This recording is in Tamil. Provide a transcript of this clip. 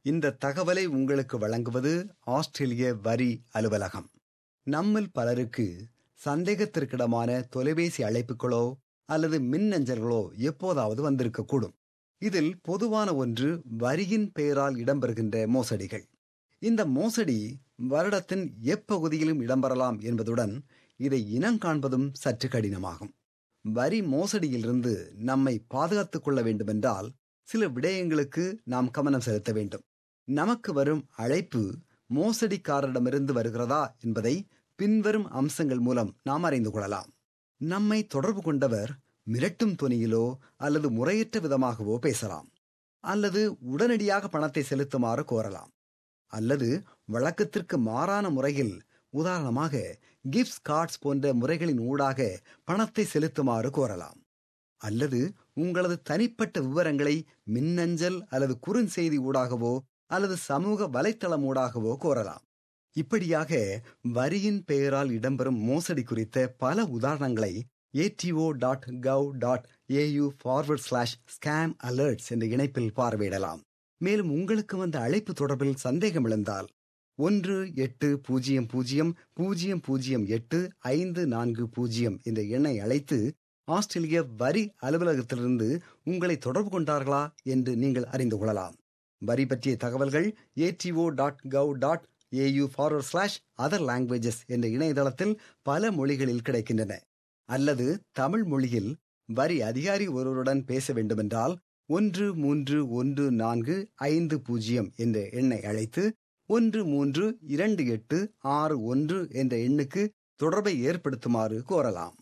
இந்த தகவலை உங்களுக்கு வழங்குவது ஆஸ்திரேலிய வரி அலுவலகம் நம்மில் பலருக்கு சந்தேகத்திற்கிடமான தொலைபேசி அழைப்புகளோ அல்லது மின்னஞ்சல்களோ எப்போதாவது வந்திருக்கக்கூடும் இதில் பொதுவான ஒன்று வரியின் பெயரால் இடம்பெறுகின்ற மோசடிகள் இந்த மோசடி வருடத்தின் எப்பகுதியிலும் இடம்பெறலாம் என்பதுடன் இதை இனம் காண்பதும் சற்று கடினமாகும் வரி மோசடியிலிருந்து நம்மை பாதுகாத்துக் கொள்ள வேண்டுமென்றால் சில விடயங்களுக்கு நாம் கவனம் செலுத்த வேண்டும் நமக்கு வரும் அழைப்பு மோசடிக்காரரிடமிருந்து வருகிறதா என்பதை பின்வரும் அம்சங்கள் மூலம் நாம் அறிந்து கொள்ளலாம் நம்மை தொடர்பு கொண்டவர் மிரட்டும் துணியிலோ அல்லது முறையற்ற விதமாகவோ பேசலாம் அல்லது உடனடியாக பணத்தை செலுத்துமாறு கோரலாம் அல்லது வழக்கத்திற்கு மாறான முறையில் உதாரணமாக கிஃப்ட்ஸ் கார்ட்ஸ் போன்ற முறைகளின் ஊடாக பணத்தை செலுத்துமாறு கோரலாம் அல்லது உங்களது தனிப்பட்ட விவரங்களை மின்னஞ்சல் அல்லது குறுஞ்செய்தி ஊடாகவோ அல்லது சமூக வலைத்தளம் ஊடாகவோ கோரலாம் இப்படியாக வரியின் பெயரால் இடம்பெறும் மோசடி குறித்த பல உதாரணங்களை ATO dot gov dot AU forward slash scam alerts என்ற இணைப்பில் பார்வையிடலாம் மேலும் உங்களுக்கு வந்த அழைப்பு தொடர்பில் சந்தேகம் எழுந்தால் ஒன்று எட்டு பூஜ்ஜியம் பூஜ்ஜியம் பூஜ்ஜியம் பூஜ்ஜியம் எட்டு ஐந்து நான்கு பூஜ்ஜியம் என்ற எண்ணை அழைத்து ஆஸ்திரேலிய வரி அலுவலகத்திலிருந்து உங்களை தொடர்பு கொண்டார்களா என்று நீங்கள் அறிந்து கொள்ளலாம் வரி பற்றிய தகவல்கள் ATO dot gov dot AU forward slash other languages என்ற இணையதளத்தில் பல மொழிகளில் கிடைக்கின்றன அல்லது தமிழ் மொழியில் வரி அதிகாரி ஒருவருடன் பேச வேண்டுமென்றால் ஒன்று மூன்று ஒன்று நான்கு ஐந்து பூஜ்ஜியம் என்ற எண்ணை அழைத்து ஒன்று மூன்று இரண்டு எட்டு ஆறு ஒன்று என்ற எண்ணுக்கு தொடர்பை ஏற்படுத்துமாறு கோரலாம்